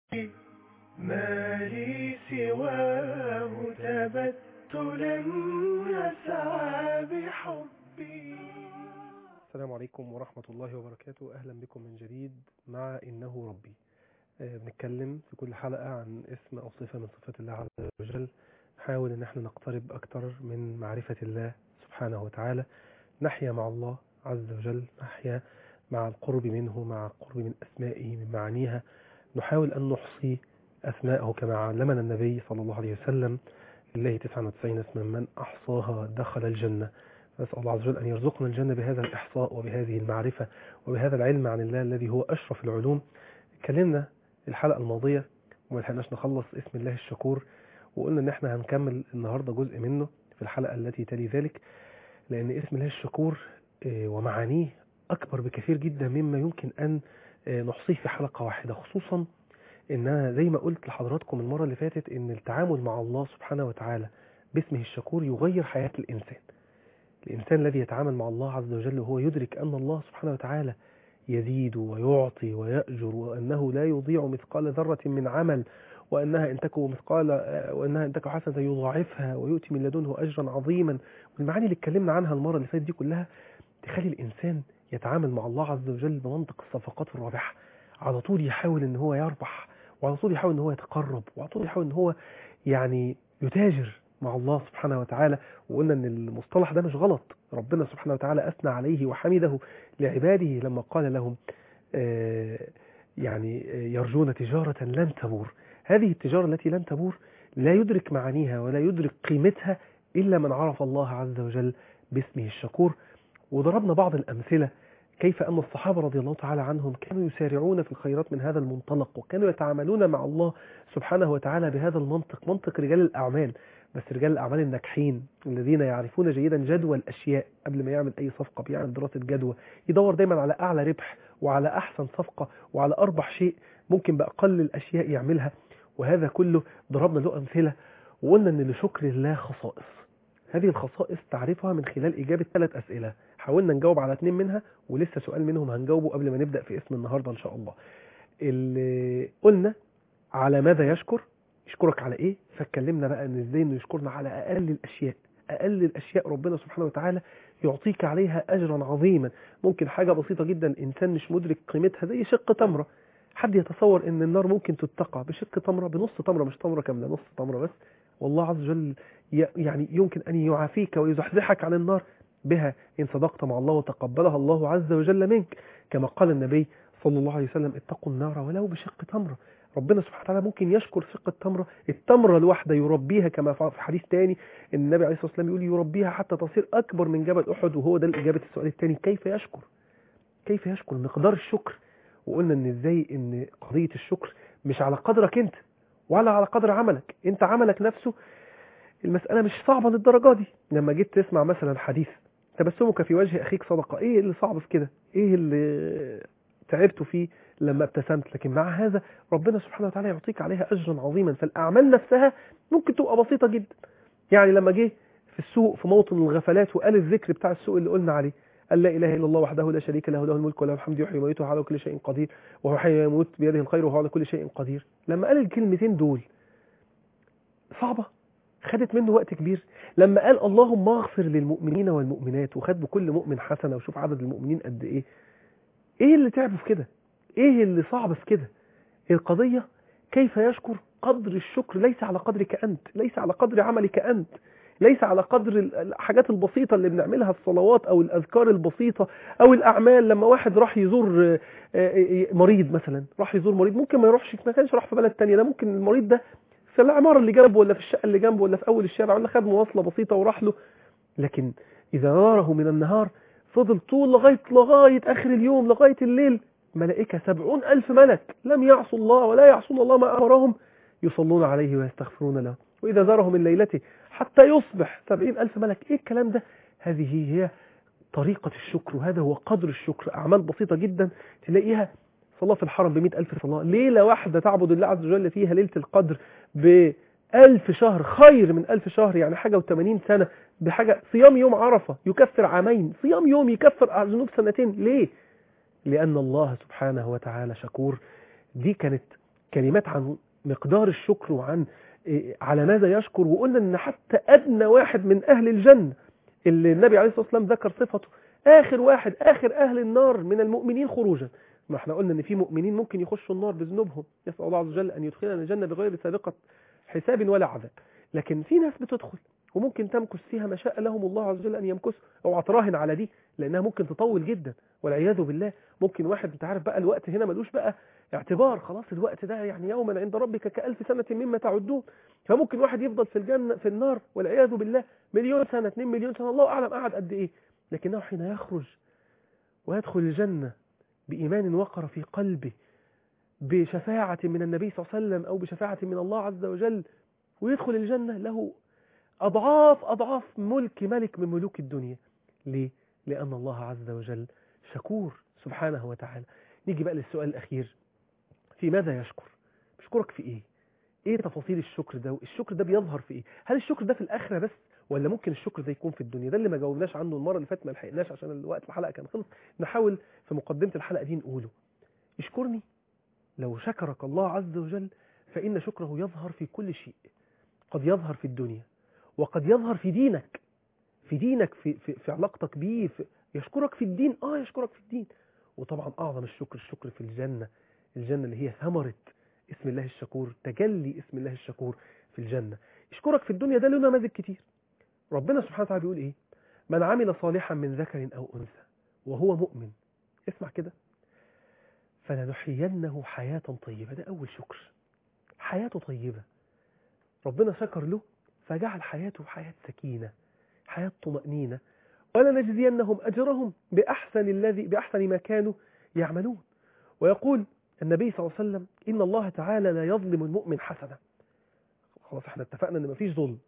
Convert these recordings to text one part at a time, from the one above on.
ما لي سواه تبتلا أسعى بحبي السلام عليكم ورحمة الله وبركاته أهلا بكم من جديد مع إنه ربي آه، بنتكلم في كل حلقة عن اسم أو صفة من صفات الله عز وجل نحاول إن احنا نقترب أكتر من معرفة الله سبحانه وتعالى نحيا مع الله عز وجل نحيا مع القرب منه مع القرب من أسمائه من معانيها نحاول أن نحصي أسماءه كما علمنا النبي صلى الله عليه وسلم لله 99 اسما من أحصاها دخل الجنة نسأل الله عز وجل أن يرزقنا الجنة بهذا الإحصاء وبهذه المعرفة وبهذا العلم عن الله الذي هو أشرف العلوم اتكلمنا الحلقة الماضية وما لحقناش نخلص اسم الله الشكور وقلنا ان احنا هنكمل النهاردة جزء منه في الحلقة التي تلي ذلك لأن اسم الله الشكور آه، ومعانيه أكبر بكثير جدا مما يمكن أن آه، نحصيه في حلقة واحدة خصوصا ان انا زي ما قلت لحضراتكم المرة اللي فاتت ان التعامل مع الله سبحانه وتعالى باسمه الشكور يغير حياة الإنسان الإنسان الذي يتعامل مع الله عز وجل وهو يدرك أن الله سبحانه وتعالى يزيد ويعطي ويأجر وأنه لا يضيع مثقال ذرة من عمل وأنها إن تكو مثقال وأنها إن تكو حسنة يضاعفها ويؤتي من لدنه أجرا عظيما والمعاني اللي اتكلمنا عنها المرة اللي فاتت دي كلها تخلي الإنسان يتعامل مع الله عز وجل بمنطق الصفقات الرابحة على طول يحاول ان هو يربح وعلى طول يحاول ان هو يتقرب وعلى طول يحاول ان هو يعني يتاجر مع الله سبحانه وتعالى وقلنا ان المصطلح ده مش غلط ربنا سبحانه وتعالى اثنى عليه وحمده لعباده لما قال لهم آه، يعني آه، يرجون تجارة لن تبور هذه التجارة التي لن تبور لا يدرك معانيها ولا يدرك قيمتها إلا من عرف الله عز وجل باسمه الشكور وضربنا بعض الأمثلة كيف أن الصحابة رضي الله تعالى عنهم كانوا يسارعون في الخيرات من هذا المنطلق وكانوا يتعاملون مع الله سبحانه وتعالى بهذا المنطق منطق رجال الأعمال بس رجال الأعمال الناجحين الذين يعرفون جيدا جدوى الأشياء قبل ما يعمل أي صفقة بيعمل دراسة جدوى يدور دايما على أعلى ربح وعلى أحسن صفقة وعلى أربح شيء ممكن بأقل الأشياء يعملها وهذا كله ضربنا له أمثلة وقلنا أن لشكر الله خصائص هذه الخصائص تعرفها من خلال إجابة ثلاث أسئلة حاولنا نجاوب على اثنين منها ولسه سؤال منهم هنجاوبه قبل ما نبدأ في اسم النهاردة إن شاء الله اللي قلنا على ماذا يشكر يشكرك على ايه فاتكلمنا بقى ان ازاي انه يشكرنا على اقل الاشياء اقل الاشياء ربنا سبحانه وتعالى يعطيك عليها اجرا عظيما ممكن حاجة بسيطة جدا الانسان مش مدرك قيمتها زي شق تمرة حد يتصور ان النار ممكن تتقى بشق تمرة بنص تمرة مش تمرة كاملة نص تمرة بس والله عز وجل ي- يعني يمكن ان يعافيك ويزحزحك عن النار بها إن صدقت مع الله وتقبلها الله عز وجل منك كما قال النبي صلى الله عليه وسلم اتقوا النار ولو بشق تمرة ربنا سبحانه وتعالى ممكن يشكر شق التمرة التمرة الواحدة يربيها كما في حديث تاني ان النبي عليه الصلاة والسلام يقول يربيها حتى تصير أكبر من جبل أحد وهو ده الإجابة السؤال الثاني كيف يشكر كيف يشكر مقدار الشكر وقلنا ان ازاي ان قضية الشكر مش على قدرك انت ولا على قدر عملك انت عملك نفسه المسألة مش صعبة للدرجة دي لما جيت تسمع مثلا حديث تبسمك في وجه أخيك صدقة إيه اللي صعب في كده إيه اللي تعبت فيه لما ابتسمت لكن مع هذا ربنا سبحانه وتعالى يعطيك عليها أجرا عظيما فالأعمال نفسها ممكن تبقى بسيطة جدا يعني لما جه في السوق في موطن الغفلات وقال الذكر بتاع السوق اللي قلنا عليه قال لا إله إلا الله وحده لا شريك له له الملك وله الحمد يحيي ويميت وهو على كل شيء قدير وهو حي ويموت بيده الخير وهو على كل شيء قدير لما قال الكلمتين دول صعبة خدت منه وقت كبير لما قال اللهم اغفر للمؤمنين والمؤمنات وخد بكل مؤمن حسنة وشوف عدد المؤمنين قد ايه ايه اللي تعبه في كده ايه اللي صعب في كده القضية كيف يشكر قدر الشكر ليس على قدرك انت ليس على قدر عملك انت ليس على قدر الحاجات البسيطة اللي بنعملها الصلوات او الاذكار البسيطة او الاعمال لما واحد راح يزور مريض مثلا راح يزور مريض ممكن ما يروحش ما كانش راح في بلد تانية ده ممكن المريض ده في العمارة اللي جنبه ولا في الشقة اللي جنبه ولا في أول الشارع ولا خد مواصلة بسيطة وراح له لكن إذا زاره من النهار فضل طول لغاية لغاية آخر اليوم لغاية الليل ملائكة سبعون ألف ملك لم يعصوا الله ولا يعصون الله ما أمرهم يصلون عليه ويستغفرون له وإذا زاره من ليلته حتى يصبح سبعين ألف ملك إيه الكلام ده هذه هي طريقة الشكر وهذا هو قدر الشكر أعمال بسيطة جدا تلاقيها صلاة في الحرم بمئة ألف صلاة ليلة واحدة تعبد الله عز وجل فيها ليلة القدر بألف شهر خير من ألف شهر يعني حاجة وثمانين سنة بحاجة صيام يوم عرفة يكفر عامين صيام يوم يكفر ذنوب سنتين ليه لأن الله سبحانه وتعالى شكور دي كانت كلمات عن مقدار الشكر وعن إيه، على ماذا يشكر وقلنا ان حتى ادنى واحد من اهل الجنه اللي النبي عليه الصلاه والسلام ذكر صفته اخر واحد اخر اهل النار من المؤمنين خروجا ما احنا قلنا ان في مؤمنين ممكن يخشوا النار بذنوبهم يسال الله عز وجل ان يدخلنا الجنه بغير سابقه حساب ولا عذاب لكن في ناس بتدخل وممكن تمكث فيها ما شاء لهم الله عز وجل ان يمكثوا اوعى تراهن على دي لانها ممكن تطول جدا والعياذ بالله ممكن واحد انت عارف بقى الوقت هنا ملوش بقى اعتبار خلاص الوقت ده يعني يوما عند ربك كألف سنة مما تعدون فممكن واحد يفضل في الجنة في النار والعياذ بالله مليون سنة 2 مليون سنة الله أعلم قعد قد إيه لكنه حين يخرج ويدخل الجنة بإيمان وقر في قلبه بشفاعة من النبي صلى الله عليه وسلم أو بشفاعة من الله عز وجل ويدخل الجنة له أضعاف أضعاف ملك ملك من ملوك الدنيا ليه؟ لأن الله عز وجل شكور سبحانه وتعالى نيجي بقى للسؤال الأخير في ماذا يشكر بيشكرك في إيه إيه تفاصيل الشكر ده الشكر ده بيظهر في إيه هل الشكر ده في الآخرة بس ولا ممكن الشكر ده يكون في الدنيا ده اللي ما جاوبناش عنه المرة اللي فاتت ما لحقناش عشان الوقت الحلقة كان خلص نحاول في مقدمة الحلقة دي نقوله اشكرني لو شكرك الله عز وجل فإن شكره يظهر في كل شيء قد يظهر في الدنيا وقد يظهر في دينك في دينك في, في, في علاقتك بيه في يشكرك في الدين اه يشكرك في الدين وطبعا اعظم الشكر الشكر في الجنة الجنة اللي هي ثمرة اسم الله الشكور تجلي اسم الله الشكور في الجنة يشكرك في الدنيا ده له نماذج كتير ربنا سبحانه وتعالى بيقول ايه من عمل صالحا من ذكر او انثى وهو مؤمن اسمع كده فلنحيينه حياة طيبة ده اول شكر حياته طيبة ربنا شكر له فجعل حياته حياة سكينة حياة طمأنينة ولنجزينهم أجرهم بأحسن الذي بأحسن ما كانوا يعملون ويقول النبي صلى الله عليه وسلم إن الله تعالى لا يظلم المؤمن حسنة خلاص احنا اتفقنا ان مفيش ظلم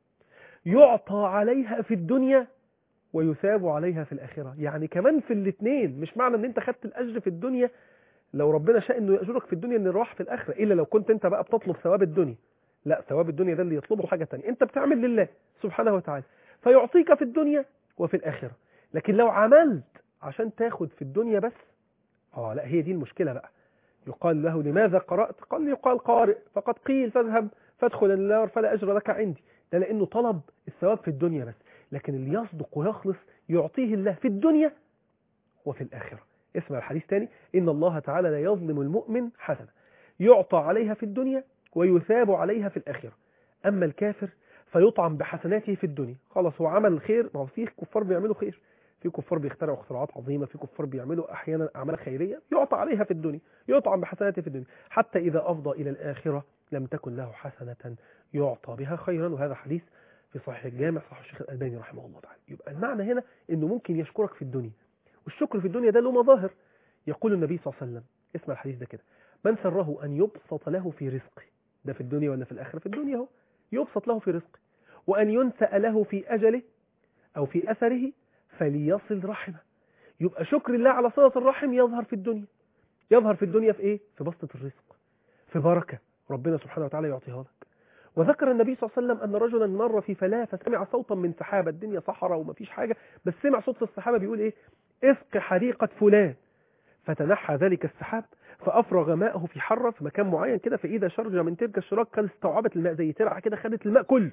يعطى عليها في الدنيا ويثاب عليها في الآخرة يعني كمان في الاثنين مش معنى ان انت خدت الأجر في الدنيا لو ربنا شاء انه يأجرك في الدنيا ان الراح في الآخرة إلا لو كنت انت بقى بتطلب ثواب الدنيا لا ثواب الدنيا ده اللي يطلبه حاجة تانية انت بتعمل لله سبحانه وتعالى فيعطيك في الدنيا وفي الآخرة لكن لو عملت عشان تاخد في الدنيا بس اه لا هي دي المشكلة بقى يقال له لماذا قرأت قال يقال قارئ فقد قيل فاذهب فادخل النار فلا أجر لك عندي ده لأنه طلب الثواب في الدنيا بس لكن اللي يصدق ويخلص يعطيه الله في الدنيا وفي الآخرة اسمع الحديث تاني إن الله تعالى لا يظلم المؤمن حسنة يعطى عليها في الدنيا ويثاب عليها في الآخرة أما الكافر فيطعم بحسناته في الدنيا خلاص هو عمل الخير ما هو في كفار بيعملوا خير في كفار بيخترعوا اختراعات عظيمة في كفار بيعملوا أحيانا أعمال خيرية يعطى عليها في الدنيا يطعم بحسناته في الدنيا حتى إذا أفضى إلى الآخرة لم تكن له حسنة يعطى بها خيرا وهذا حديث في صحيح الجامع صحيح الشيخ الألباني رحمه الله تعالى يبقى المعنى هنا أنه ممكن يشكرك في الدنيا والشكر في الدنيا ده له مظاهر يقول النبي صلى الله عليه وسلم اسمع الحديث ده كده من سره أن يبسط له في رزقه ده في الدنيا ولا في الآخرة في الدنيا هو يبسط له في رزقه وأن ينسأ له في أجله أو في أثره فليصل رحمه يبقى شكر الله على صلة الرحم يظهر في الدنيا يظهر في الدنيا في إيه؟ في بسطة الرزق في بركة ربنا سبحانه وتعالى يعطيها لك وذكر النبي صلى الله عليه وسلم أن رجلا مر في فلاة فسمع صوتا من سحابة الدنيا صحراء وما فيش حاجة بس سمع صوت في السحابة بيقول إيه اسق حديقة فلان فتنحى ذلك السحاب فأفرغ ماءه في حرة في مكان معين كده فإذا شرجة من تلك الشراك قد استوعبت الماء زي ترعة كده خدت الماء كله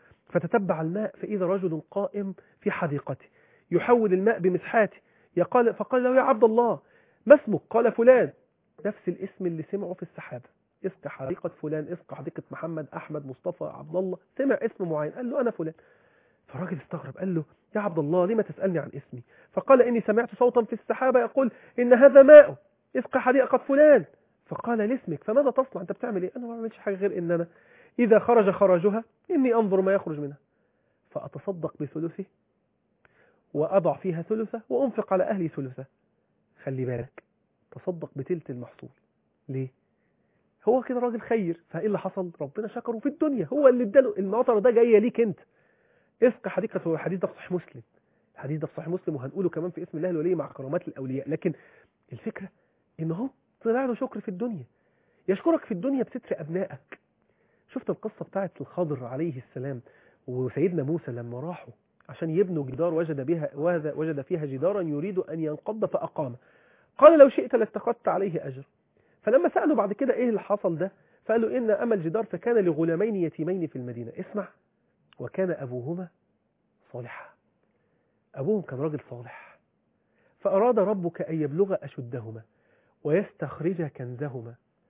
فتتبع الماء فإذا رجل قائم في حديقته يحول الماء بمسحاته يقال فقال له يا عبد الله ما اسمك قال فلان نفس الاسم اللي سمعه في السحابة اسق حديقة فلان اسق حديقة محمد أحمد مصطفى عبد الله سمع اسم معين قال له أنا فلان فالراجل استغرب قال له يا عبد الله لما تسألني عن اسمي فقال إني سمعت صوتا في السحابة يقول إن هذا ماء اسق حديقة فلان فقال لاسمك فماذا تصنع أنت بتعمل إيه أنا ما بعملش حاجة غير إن أنا إذا خرج خرجها إني أنظر ما يخرج منها فأتصدق بثلثه وأضع فيها ثلثة وأنفق على أهلي ثلثة خلي بالك تصدق بتلت المحصول ليه هو كده راجل خير فايه اللي حصل ربنا شكره في الدنيا هو اللي اداله المطر ده جايه ليك انت اسق حديقة هو الحديث ده في صحيح مسلم الحديث ده في صحيح مسلم وهنقوله كمان في اسم الله الولي مع كرامات الاولياء لكن الفكره ان هو طلع له شكر في الدنيا يشكرك في الدنيا بستر ابنائك شفت القصه بتاعت الخضر عليه السلام وسيدنا موسى لما راحوا عشان يبنوا جدار وجد بها وجد فيها جدارا يريد ان ينقض فاقام قال لو شئت لاتخذت عليه اجر فلما سالوا بعد كده ايه اللي حصل ده فقال له إن أما الجدار فكان لغلامين يتيمين في المدينة اسمع وكان أبوهما صالحا أبوهم كان راجل صالح فأراد ربك أن يبلغ أشدهما ويستخرج كنزهما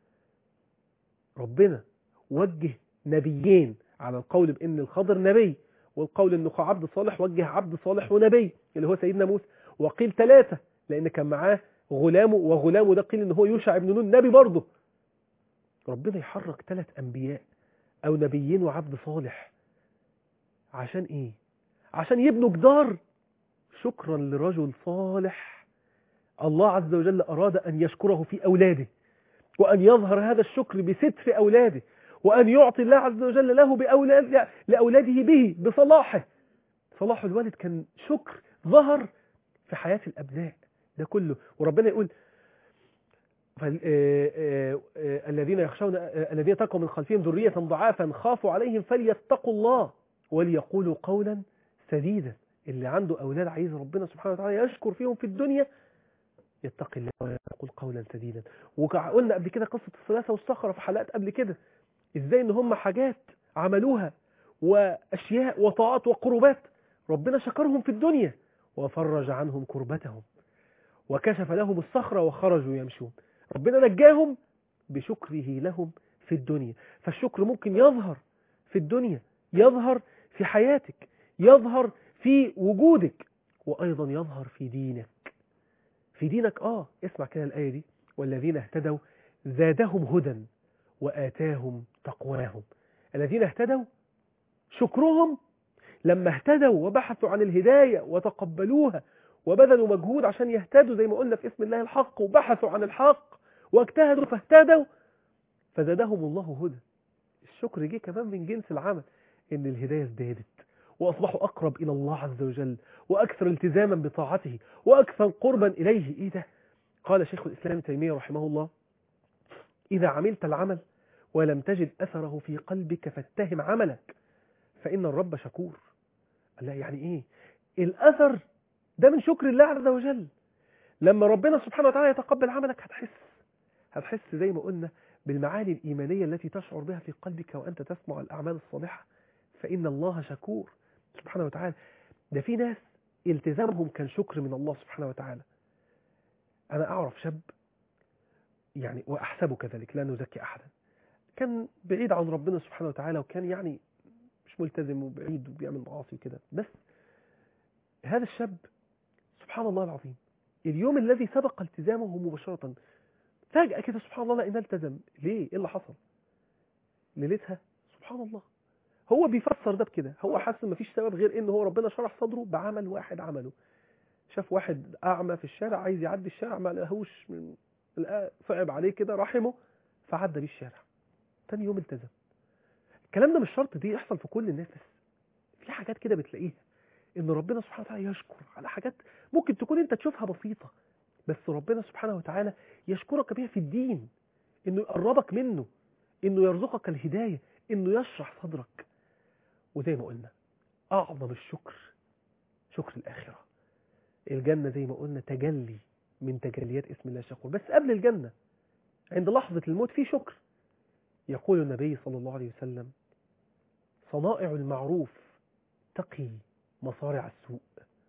ربنا وجه نبيين على القول بأن الخضر نبي والقول أنه عبد صالح وجه عبد صالح ونبي اللي هو سيدنا موسى وقيل ثلاثة لأن كان معاه غلامه وغلامه ده قيل أنه هو يوشع بن نون نبي برضه ربنا يحرك ثلاث أنبياء أو نبيين وعبد صالح عشان إيه؟ عشان يبنوا جدار شكرا لرجل صالح الله عز وجل أراد أن يشكره في أولاده وأن يظهر هذا الشكر بستر أولاده وأن يعطي الله عز وجل له بأولاد لأولاده به بصلاحه صلاح الوالد كان شكر ظهر في حياة الأبناء ده كله وربنا يقول فال- آه، آه، آه، الذين يخشون آه، الذين تقوا من خلفهم ذرية ضعافا خافوا عليهم فليتقوا الله وليقولوا قولا سديدا اللي عنده أولاد عايز ربنا سبحانه وتعالى يشكر فيهم في الدنيا يتقي الله ويقول قولا سديدا وقلنا قبل كده قصة الثلاثة والصخرة في حلقات قبل كده ازاي ان هم حاجات عملوها واشياء وطاعات وقربات ربنا شكرهم في الدنيا وفرج عنهم كربتهم وكشف لهم الصخرة وخرجوا يمشون ربنا نجاهم بشكره لهم في الدنيا فالشكر ممكن يظهر في الدنيا يظهر في حياتك يظهر في وجودك وأيضا يظهر في دينك في دينك آه اسمع كده الآية دي والذين اهتدوا زادهم هدى وآتاهم تقواهم الذين اهتدوا شكرهم لما اهتدوا وبحثوا عن الهداية وتقبلوها وبذلوا مجهود عشان يهتدوا زي ما قلنا في اسم الله الحق وبحثوا عن الحق واجتهدوا فاهتدوا فزادهم الله هدى الشكر جه كمان من جنس العمل ان الهداية ازدادت واصبحوا اقرب الى الله عز وجل واكثر التزاما بطاعته واكثر قربا اليه ايه ده قال شيخ الاسلام ابن تيميه رحمه الله اذا عملت العمل ولم تجد اثره في قلبك فاتهم عملك فان الرب شكور قال لا يعني ايه الاثر ده من شكر الله عز وجل لما ربنا سبحانه وتعالى يتقبل عملك هتحس هتحس زي ما قلنا بالمعاني الإيمانية التي تشعر بها في قلبك وأنت تسمع الأعمال الصالحة فإن الله شكور سبحانه وتعالى ده في ناس التزامهم كان شكر من الله سبحانه وتعالى أنا أعرف شاب يعني وأحسبه كذلك لا نزكي أحدا كان بعيد عن ربنا سبحانه وتعالى وكان يعني مش ملتزم وبعيد وبيعمل معاصي وكده بس هذا الشاب سبحان الله العظيم اليوم الذي سبق التزامه مباشرة فجأة كده سبحان الله لقيناه التزم ليه؟ ايه اللي حصل؟ ليلتها سبحان الله هو بيفسر ده بكده هو حاسس ان مفيش سبب غير ان هو ربنا شرح صدره بعمل واحد عمله شاف واحد اعمى في الشارع عايز يعدي الشارع ما لقاهوش من لقاه صعب عليه كده رحمه فعدى بيه الشارع تاني يوم التزم الكلام ده مش شرط دي يحصل في كل الناس في حاجات كده بتلاقيها ان ربنا سبحانه وتعالى يشكر على حاجات ممكن تكون انت تشوفها بسيطة بس ربنا سبحانه وتعالى يشكرك بها في الدين انه يقربك منه انه يرزقك الهداية انه يشرح صدرك وزي ما قلنا اعظم الشكر شكر الاخرة الجنة زي ما قلنا تجلي من تجليات اسم الله الشكور بس قبل الجنة عند لحظة الموت في شكر يقول النبي صلى الله عليه وسلم صنائع المعروف تقي مصارع السوء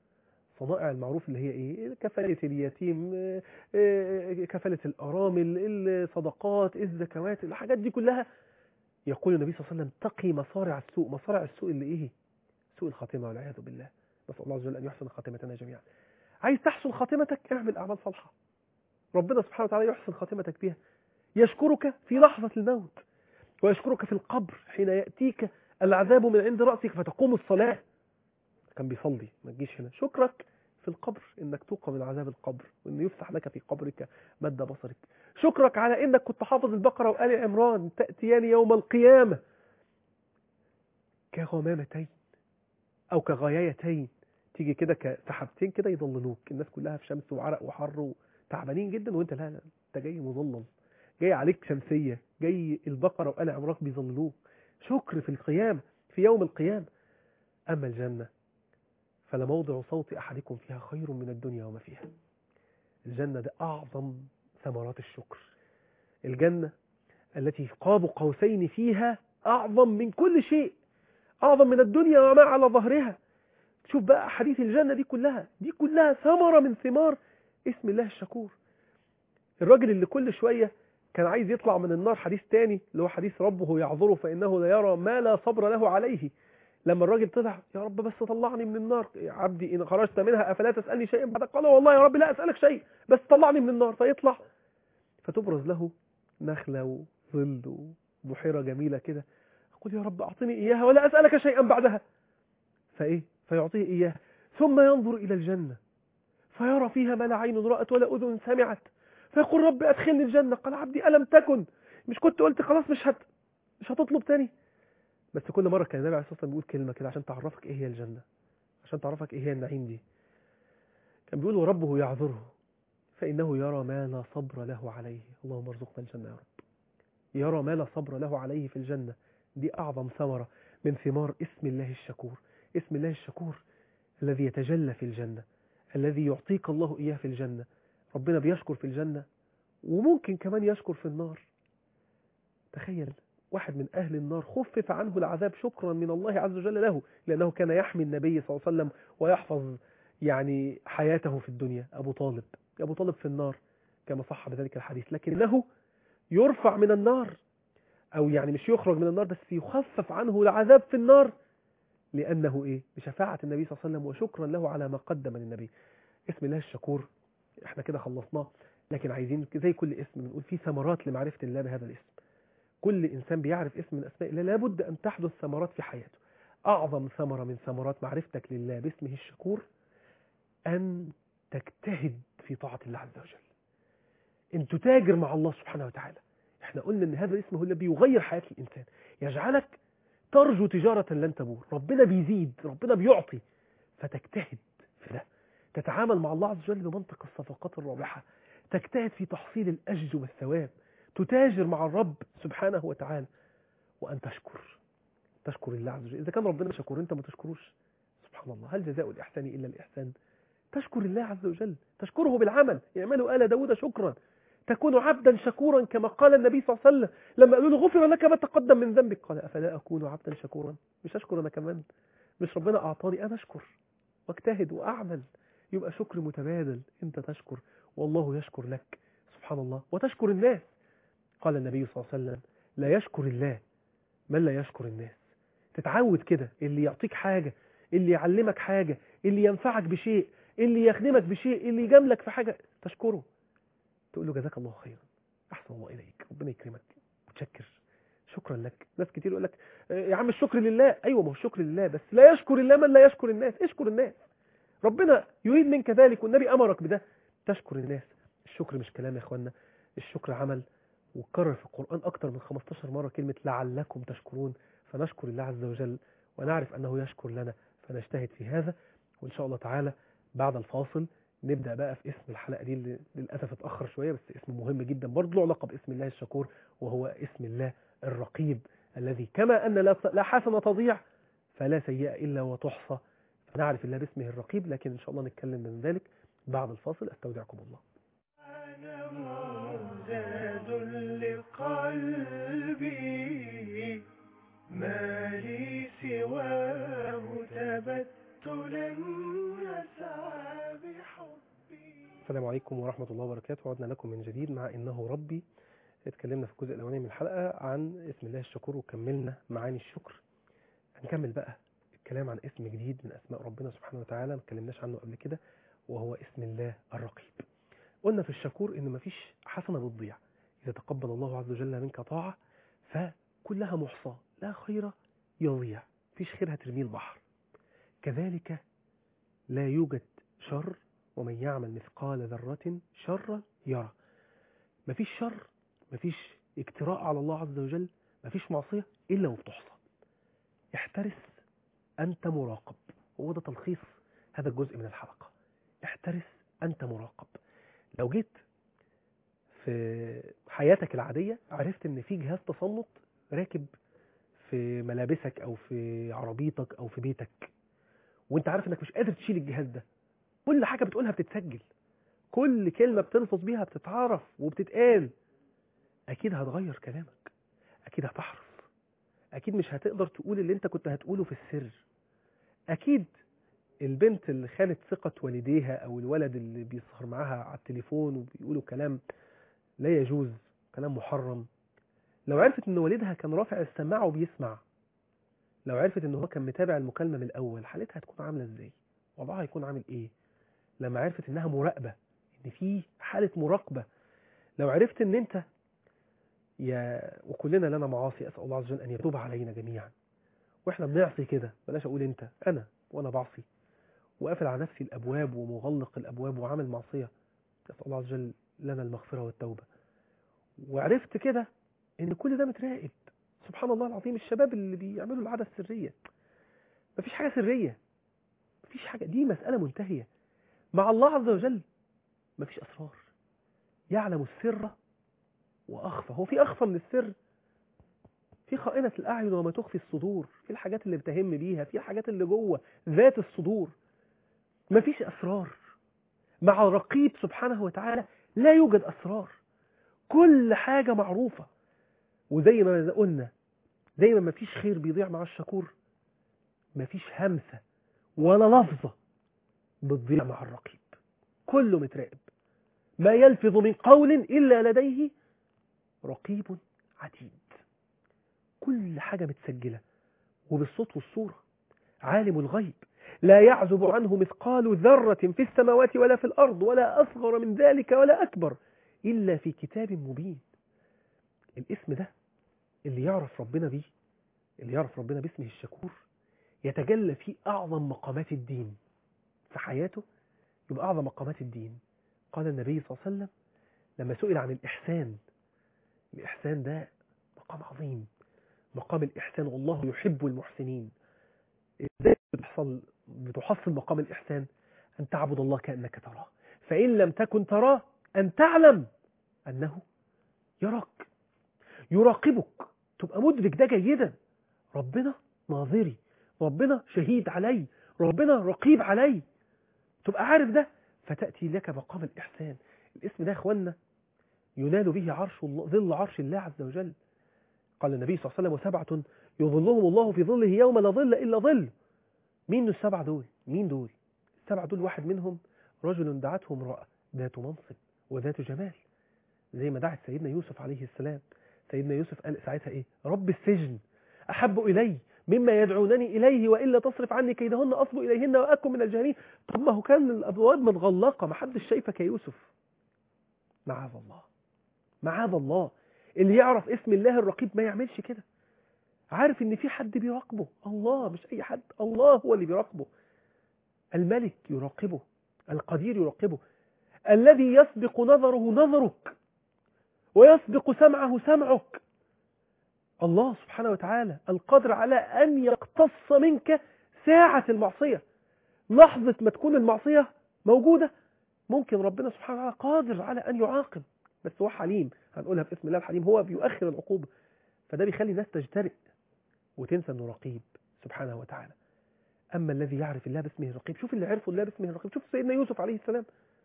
صنائع المعروف اللي هي ايه كفالة اليتيم آه، آه، كفالة الأرامل الصدقات الزكوات الحاجات دي كلها يقول النبي صلى الله عليه وسلم تقي مصارع السوء مصارع السوء اللي ايه سوء الخاتمة والعياذ بالله نسأل الله عز وجل أن يحسن خاتمتنا جميعا عايز تحسن خاتمتك اعمل أعمال صالحة ربنا سبحانه وتعالى يحسن خاتمتك بها يشكرك في لحظة الموت ويشكرك في القبر حين يأتيك العذاب من عند رأسك فتقوم الصلاة كان بيصلي ما تجيش هنا شكرك في القبر انك توقى من عذاب القبر وان يفتح لك في قبرك مد بصرك شكرك على انك كنت حافظ البقرة وآل عمران تأتيان يوم القيامة كغمامتين او كغايتين تيجي كده كسحابتين كده يضللوك الناس كلها في شمس وعرق وحر وتعبانين جدا وانت لا لا انت جاي مظلل جاي عليك شمسية جاي البقرة وآل عمران بيظللوك شكر في القيامة في يوم القيامة أما الجنة فلموضع صوت أحدكم فيها خير من الدنيا وما فيها الجنة ده أعظم ثمرات الشكر الجنة التي قاب قوسين فيها أعظم من كل شيء أعظم من الدنيا وما على ظهرها شوف بقى حديث الجنة دي كلها دي كلها ثمرة من ثمار اسم الله الشكور الراجل اللي كل شوية كان عايز يطلع من النار حديث تاني اللي هو حديث ربه يعذره فإنه لا يرى ما لا صبر له عليه لما الراجل طلع يا رب بس طلعني من النار يا عبدي إن خرجت منها أفلا تسألني شيئا بعد قال والله يا رب لا أسألك شيء بس طلعني من النار فيطلع فتبرز له نخلة وظل وبحيرة جميلة كده يقول يا رب أعطني إياها ولا أسألك شيئا بعدها فإيه فيعطيه إياها ثم ينظر إلى الجنة فيرى فيها ما لا عين رأت ولا أذن سمعت فيقول رب أدخلني الجنة قال عبدي ألم تكن مش كنت قلت خلاص مش هت مش هتطلب تاني بس كل مرة كان النبي عليه الصلاة والسلام بيقول كلمة كده عشان تعرفك إيه هي الجنة عشان تعرفك إيه هي النعيم دي كان بيقول وربه يعذره فإنه يرى ما لا صبر له عليه اللهم ارزقنا الجنة يا رب يرى ما لا صبر له عليه في الجنة دي أعظم ثمرة من ثمار اسم الله الشكور اسم الله الشكور الذي يتجلى في الجنة الذي يعطيك الله إياه في الجنة ربنا بيشكر في الجنة وممكن كمان يشكر في النار تخيل واحد من أهل النار خفف عنه العذاب شكرا من الله عز وجل له لأنه كان يحمي النبي صلى الله عليه وسلم ويحفظ يعني حياته في الدنيا أبو طالب أبو طالب في النار كما صح بذلك الحديث لكنه يرفع من النار أو يعني مش يخرج من النار بس يخفف عنه العذاب في النار لأنه إيه بشفاعة النبي صلى الله عليه وسلم وشكرا له على ما قدم للنبي اسم الله الشكور احنا كده خلصناه لكن عايزين زي كل اسم بنقول فيه ثمرات لمعرفة الله بهذا الاسم كل إنسان بيعرف اسم من أسماء الله لابد أن تحدث ثمرات في حياته أعظم ثمرة من ثمرات معرفتك لله باسمه الشكور أن تجتهد في طاعة الله عز وجل أن تتاجر مع الله سبحانه وتعالى احنا قلنا أن هذا الاسم هو الذي يغير حياة الإنسان يجعلك ترجو تجارة لن تبور ربنا بيزيد ربنا بيعطي فتجتهد في ده تتعامل مع الله عز وجل بمنطق الصفقات الرابحة تجتهد في تحصيل الأجر والثواب تتاجر مع الرب سبحانه وتعالى وأن تشكر تشكر الله عز وجل إذا كان ربنا شكور أنت ما تشكروش سبحان الله هل جزاء الإحسان إلا الإحسان تشكر الله عز وجل تشكره بالعمل يعملوا آل داود شكرا تكون عبدا شكورا كما قال النبي صلى الله عليه وسلم لما قالوا له غفر لك ما تقدم من ذنبك قال أفلا أكون عبدا شكورا مش أشكر أنا كمان مش ربنا أعطاني أنا أشكر واجتهد وأعمل يبقى شكر متبادل أنت تشكر والله يشكر لك سبحان الله وتشكر الناس قال النبي صلى الله عليه وسلم لا يشكر الله من لا يشكر الناس تتعود كده اللي يعطيك حاجة اللي يعلمك حاجة اللي ينفعك بشيء اللي يخدمك بشيء اللي يجاملك في حاجة تشكره تقول له جزاك الله خيرا أحسن الله إليك ربنا يكرمك متشكر شكرا لك ناس كتير يقول لك يا عم الشكر لله أيوة ما هو الشكر لله بس لا يشكر الله من لا يشكر الناس اشكر الناس ربنا يريد منك ذلك والنبي أمرك بده تشكر الناس الشكر مش كلام يا اخوانا الشكر عمل وكرر في القرآن أكثر من 15 مرة كلمة لعلكم تشكرون فنشكر الله عز وجل ونعرف أنه يشكر لنا فنجتهد في هذا وإن شاء الله تعالى بعد الفاصل نبدأ بقى في اسم الحلقة دي اللي للأسف اتأخر شوية بس اسم مهم جدا برضه له علاقة باسم الله الشكور وهو اسم الله الرقيب الذي كما أن لا حسنة تضيع فلا سيئة إلا وتحصى فنعرف الله باسمه الرقيب لكن إن شاء الله نتكلم من ذلك بعد الفاصل أستودعكم الله أنا مزاد لقلبي ما لي سواه تبتلا نسعى بحبي السلام عليكم ورحمة الله وبركاته عدنا لكم من جديد مع إنه ربي اتكلمنا في الجزء الأولاني من الحلقة عن اسم الله الشكور وكملنا معاني الشكر هنكمل بقى الكلام عن اسم جديد من أسماء ربنا سبحانه وتعالى ما اتكلمناش عنه قبل كده وهو اسم الله الرقيب قلنا في الشكور إن مفيش حسنة بتضيع إذا تقبل الله عز وجل منك طاعة فكلها محصى لا خير يضيع فيش خير هترميه البحر كذلك لا يوجد شر ومن يعمل مثقال ذرة شرا يرى مفيش شر مفيش اجتراء على الله عز وجل مفيش معصية إلا وبتحصى احترس أنت مراقب هو ده تلخيص هذا الجزء من الحلقة احترس أنت مراقب لو جيت في حياتك العادية عرفت ان في جهاز تصنت راكب في ملابسك او في عربيتك او في بيتك وانت عارف انك مش قادر تشيل الجهاز ده كل حاجة بتقولها بتتسجل كل كلمة بتلفظ بيها بتتعرف وبتتقال اكيد هتغير كلامك اكيد هتحرص اكيد مش هتقدر تقول اللي انت كنت هتقوله في السر اكيد البنت اللي خانت ثقة والديها او الولد اللي بيسهر معاها على التليفون وبيقولوا كلام لا يجوز كلام محرم لو عرفت ان والدها كان رافع السماعة وبيسمع لو عرفت ان هو كان متابع المكالمة من الاول حالتها هتكون عاملة ازاي وضعها هيكون عامل ايه لما عرفت انها مراقبة ان في حالة مراقبة لو عرفت ان انت يا وكلنا لنا معاصي اسال الله عز وجل ان يتوب علينا جميعا واحنا بنعصي كده بلاش اقول انت انا وانا بعصي وقافل على نفسي الابواب ومغلق الابواب وعامل معصيه اسال الله عز وجل لنا المغفره والتوبه وعرفت كده ان كل ده متراقب سبحان الله العظيم الشباب اللي بيعملوا العاده السريه مفيش حاجه سريه مفيش حاجه دي مساله منتهيه مع الله عز وجل مفيش اسرار يعلم السر واخفى هو في اخفى من السر في خائنة الأعين وما تخفي الصدور في الحاجات اللي بتهم بيها في الحاجات اللي جوه ذات الصدور مفيش أسرار مع الرقيب سبحانه وتعالى لا يوجد أسرار كل حاجة معروفة وزي ما قلنا زي ما مفيش خير بيضيع مع الشكور مفيش همسة ولا لفظة بتضيع مع الرقيب كله متراقب ما يلفظ من قول إلا لديه رقيب عتيد كل حاجة متسجلة وبالصوت والصورة عالم الغيب لا يعزب عنه مثقال ذرة في السماوات ولا في الأرض ولا أصغر من ذلك ولا أكبر إلا في كتاب مبين الاسم ده اللي يعرف ربنا بيه اللي يعرف ربنا باسمه الشكور يتجلى فيه أعظم مقامات الدين في حياته يبقى أعظم مقامات الدين قال النبي صلى الله عليه وسلم لما سئل عن الإحسان الإحسان ده مقام عظيم مقام الإحسان والله يحب المحسنين إزاي بتحصل بتحصل مقام الإحسان أن تعبد الله كأنك تراه فإن لم تكن تراه أن تعلم أنه يراك يراقبك تبقى مدرك ده جيدا ربنا ناظري ربنا شهيد علي ربنا رقيب علي تبقى عارف ده فتأتي لك مقام الإحسان الاسم ده يا اخوانا ينال به عرش الله ظل عرش الله عز وجل قال النبي صلى الله عليه وسلم وسبعة يظلهم الله في ظله يوم لا ظل إلا ظل مين السبعة دول مين دول السبعة دول واحد منهم رجل دعته امرأة ذات منصب وذات جمال زي ما دعت سيدنا يوسف عليه السلام سيدنا يوسف قال ساعتها ايه رب السجن أحب إلي مما يدعونني إليه وإلا تصرف عني كيدهن أصب إليهن وأكن من الجاهلين طب ما هو كان الأبواب متغلقة ما حدش شايفك يا يوسف معاذ الله معاذ الله اللي يعرف اسم الله الرقيب ما يعملش كده عارف ان في حد بيراقبه الله مش اي حد الله هو اللي بيراقبه الملك يراقبه القدير يراقبه الذي يسبق نظره نظرك ويسبق سمعه سمعك الله سبحانه وتعالى القادر على أن يقتص منك ساعة المعصية لحظة ما تكون المعصية موجودة ممكن ربنا سبحانه وتعالى قادر على أن يعاقب بس هو حليم هنقولها في اسم الله الحليم هو بيؤخر العقوبة فده بيخلي الناس تجترئ وتنسى انه رقيب سبحانه وتعالى أما الذي يعرف الله باسمه الرقيب شوف اللي عرفوا الله باسمه الرقيب شوف سيدنا يوسف عليه السلام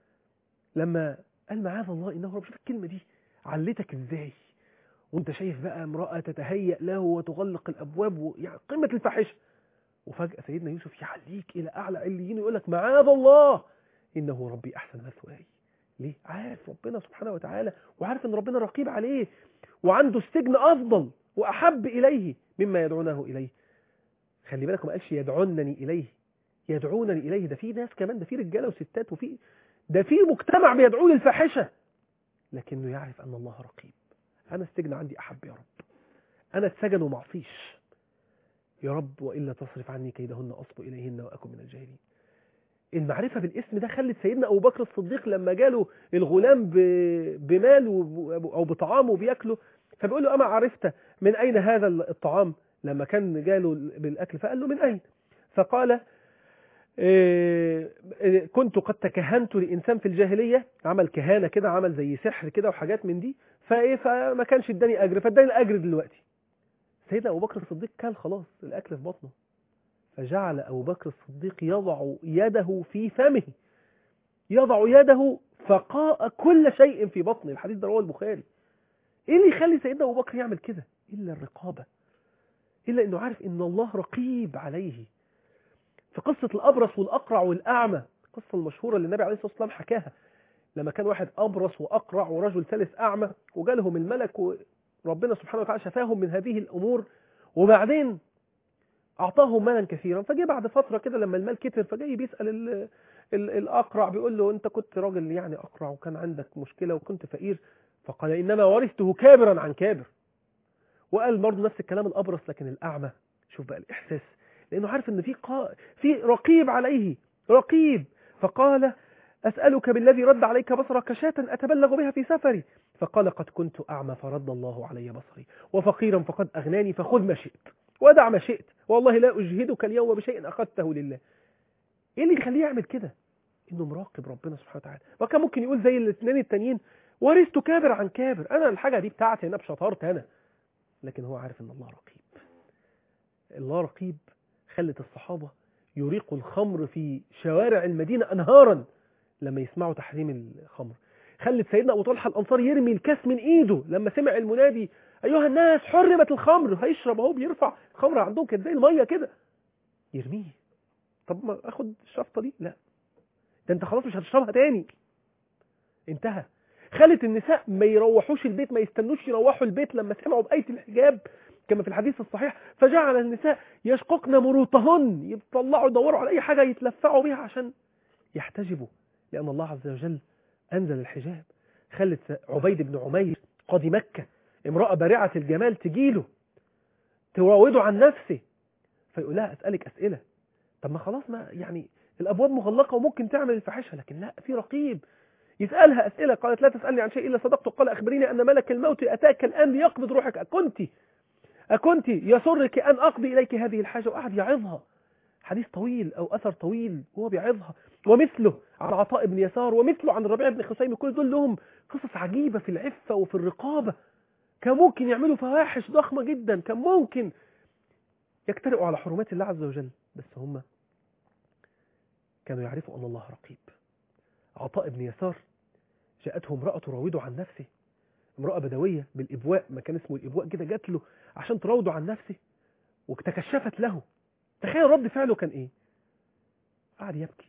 لما قال معاذ الله إنه رب شوف الكلمة دي علتك إزاي وانت شايف بقى امرأة تتهيأ له وتغلق الأبواب و... يعني قمة الفاحشة وفجأة سيدنا يوسف يعليك إلى أعلى عليين ويقول لك معاذ الله إنه ربي أحسن مثواي ليه؟ عارف ربنا سبحانه وتعالى وعارف ان ربنا رقيب عليه وعنده السجن افضل واحب اليه مما يدعونه اليه خلي بالك ما قالش يدعونني اليه يدعونني اليه ده في ناس كمان ده في رجاله وستات وفي ده في مجتمع بيدعوه للفاحشه لكنه يعرف ان الله رقيب انا السجن عندي احب يا رب انا اتسجن وما اعصيش يا رب والا تصرف عني كيدهن اصب اليهن واكن من الجاهلين المعرفة بالاسم ده خلت سيدنا أبو بكر الصديق لما جاله الغلام بمال أو بطعام وبياكله فبيقول له أما عرفت من أين هذا الطعام لما كان جاله بالأكل فقال له من أين فقال كنت قد تكهنت لإنسان في الجاهلية عمل كهانة كده عمل زي سحر كده وحاجات من دي فإيه فما كانش اداني أجر فاداني الأجر دلوقتي سيدنا أبو بكر الصديق كان خلاص الأكل في بطنه فجعل أبو بكر الصديق يضع يده في فمه يضع يده فقاء كل شيء في بطنه الحديث ده رواه البخاري ايه اللي يخلي سيدنا ابو بكر يعمل كده إلا الرقابة إلا أنه عارف أن الله رقيب عليه في قصة الأبرص والأقرع والأعمى القصة المشهورة اللي النبي عليه الصلاة والسلام حكاها لما كان واحد أبرص وأقرع ورجل ثالث أعمى وجالهم الملك وربنا سبحانه وتعالى شفاهم من هذه الأمور وبعدين أعطاهم مالا كثيرا فجاء بعد فترة كده لما المال كتر فجاي بيسأل ال ال الأقرع بيقول له أنت كنت راجل يعني أقرع وكان عندك مشكلة وكنت فقير فقال إنما ورثته كابرا عن كابر وقال برضه نفس الكلام الأبرص لكن الأعمى شوف بقى الإحساس لأنه عارف أن في قا... في رقيب عليه رقيب فقال أسألك بالذي رد عليك بصرك شاة أتبلغ بها في سفري فقال قد كنت أعمى فرد الله علي بصري وفقيرا فقد أغناني فخذ ما شئت ودع ما شئت والله لا أجهدك اليوم بشيء أخذته لله إيه اللي يخليه يعمل كده إنه مراقب ربنا سبحانه وتعالى وكان ممكن يقول زي الاثنين التانيين ورثت كابر عن كابر أنا الحاجة دي بتاعتي أنا بشطارت أنا لكن هو عارف إن الله رقيب الله رقيب خلت الصحابة يريقوا الخمر في شوارع المدينة أنهارا لما يسمعوا تحريم الخمر خلت سيدنا أبو طلحة الأنصاري يرمي الكاس من إيده لما سمع المنادي أيها الناس حرمت الخمر هيشرب أهو بيرفع الخمر عندهم كانت زي المية كده يرميه طب ما أخد الشفطة دي لا ده أنت خلاص مش هتشربها تاني انتهى خلت النساء ما يروحوش البيت ما يستنوش يروحوا البيت لما سمعوا بآية الحجاب كما في الحديث الصحيح فجعل النساء يشققن مروطهن يطلعوا يدوروا على أي حاجة يتلفعوا بيها عشان يحتجبوا لأن الله عز وجل أنزل الحجاب خلت عبيد بن عمير قاضي مكة امرأة بارعة الجمال تجيله تراوده عن نفسه فيقول لها أسألك أسئلة طب ما خلاص ما يعني الأبواب مغلقة وممكن تعمل الفاحشة لكن لا في رقيب يسألها أسئلة قالت لا تسألني عن شيء إلا صدقت قال أخبريني أن ملك الموت أتاك الآن ليقبض روحك أكنت أكنت يسرك أن أقضي إليك هذه الحاجة وقعد يعظها حديث طويل أو أثر طويل وهو بيعظها ومثله عن عطاء بن يسار ومثله عن الربيع بن خسيم كل دول لهم قصص عجيبة في العفة وفي الرقابة كان ممكن يعملوا فواحش ضخمة جدا كان ممكن يجترئوا على حرمات الله عز وجل بس هم كانوا يعرفوا أن الله رقيب عطاء بن يسار جاءته امرأة تراوده عن نفسه امرأة بدوية بالإبواء ما كان اسمه الإبواء كده جات له عشان تراوده عن نفسه وتكشفت له تخيل رد فعله كان ايه قعد يبكي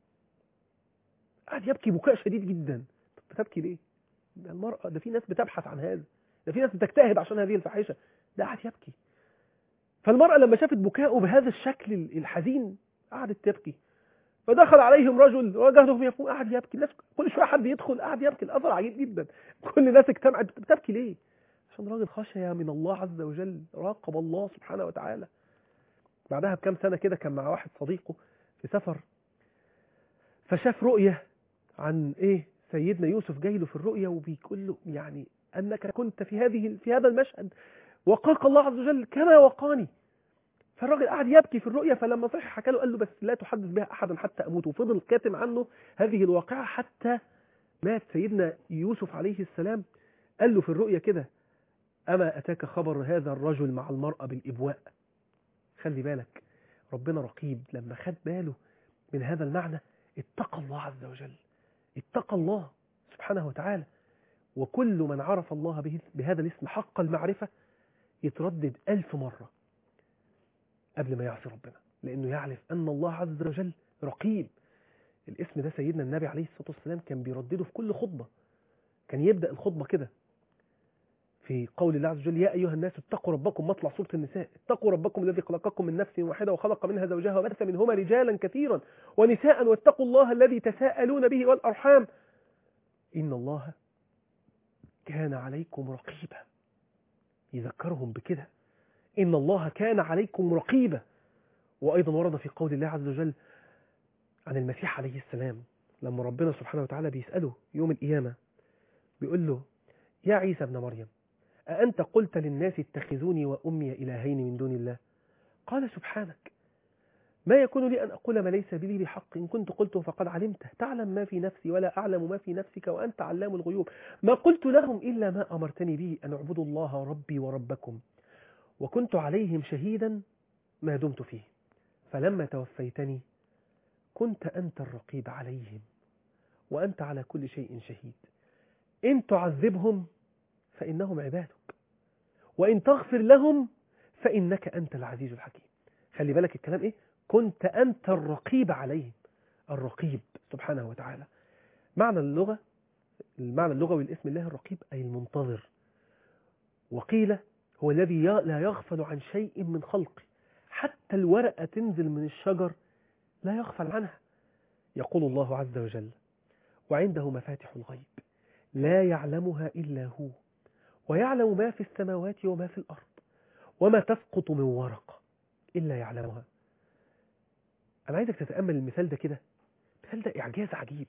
قعد يبكي بكاء شديد جدا طب بتبكي ليه ده المرأة ده في ناس بتبحث عن هذا ده في ناس بتجتهد عشان هذه الفاحشة ده قعد يبكي فالمرأة لما شافت بكاءه بهذا الشكل الحزين قعدت تبكي فدخل عليهم رجل وجهه في يفوق قعد يبكي الناس كل شويه حد يدخل قعد يبكي الاثر عجيب جدا كل الناس اجتمعت بتبكي ليه عشان راجل خشيه من الله عز وجل راقب الله سبحانه وتعالى بعدها بكام سنه كده كان مع واحد صديقه في سفر فشاف رؤيه عن ايه سيدنا يوسف جاي له في الرؤيه وبيقول له يعني انك كنت في هذه في هذا المشهد وقاك الله عز وجل كما وقاني فالراجل قعد يبكي في الرؤيا فلما صحي حكى له قال له بس لا تحدث بها احدا حتى اموت وفضل كاتم عنه هذه الواقعه حتى مات سيدنا يوسف عليه السلام قال له في الرؤيا كده اما اتاك خبر هذا الرجل مع المراه بالابواء خلي بالك ربنا رقيب لما خد باله من هذا المعنى اتقى الله عز وجل اتقى الله سبحانه وتعالى وكل من عرف الله به بهذا الاسم حق المعرفة يتردد ألف مرة قبل ما يعصي ربنا لأنه يعرف أن الله عز وجل رقيب الاسم ده سيدنا النبي عليه الصلاة والسلام كان بيردده في كل خطبة كان يبدأ الخطبة كده في قول الله عز وجل يا أيها الناس اتقوا ربكم مطلع سورة النساء اتقوا ربكم الذي خلقكم من نفس واحدة وخلق منها زوجها وبث منهما رجالا كثيرا ونساء واتقوا الله الذي تساءلون به والأرحام إن الله كان عليكم رقيبا يذكرهم بكده إن الله كان عليكم رقيبا وأيضا ورد في قول الله عز وجل عن المسيح عليه السلام لما ربنا سبحانه وتعالى بيسأله يوم القيامة بيقول له يا عيسى ابن مريم أأنت قلت للناس اتخذوني وأمي إلهين من دون الله قال سبحانك ما يكون لي أن أقول ما ليس بلي بحق إن كنت قلته فقد علمته تعلم ما في نفسي ولا أعلم ما في نفسك وأنت علام الغيوب ما قلت لهم إلا ما أمرتني به أن اعبدوا الله ربي وربكم وكنت عليهم شهيدا ما دمت فيه فلما توفيتني كنت أنت الرقيب عليهم وأنت على كل شيء شهيد إن تعذبهم فإنهم عبادك وإن تغفر لهم فإنك أنت العزيز الحكيم خلي بالك الكلام إيه كنت أنت الرقيب عليهم الرقيب سبحانه وتعالى معنى اللغة المعنى اللغوي لاسم الله الرقيب أي المنتظر وقيل هو الذي ي- لا يغفل عن شيء من خلقه حتى الورقة تنزل من الشجر لا يغفل عنها يقول الله عز وجل وعنده مفاتح الغيب لا يعلمها إلا هو ويعلم ما في السماوات وما في الأرض وما تسقط من ورقة إلا يعلمها أنا عايزك تتأمل المثال ده كده المثال ده إعجاز عجيب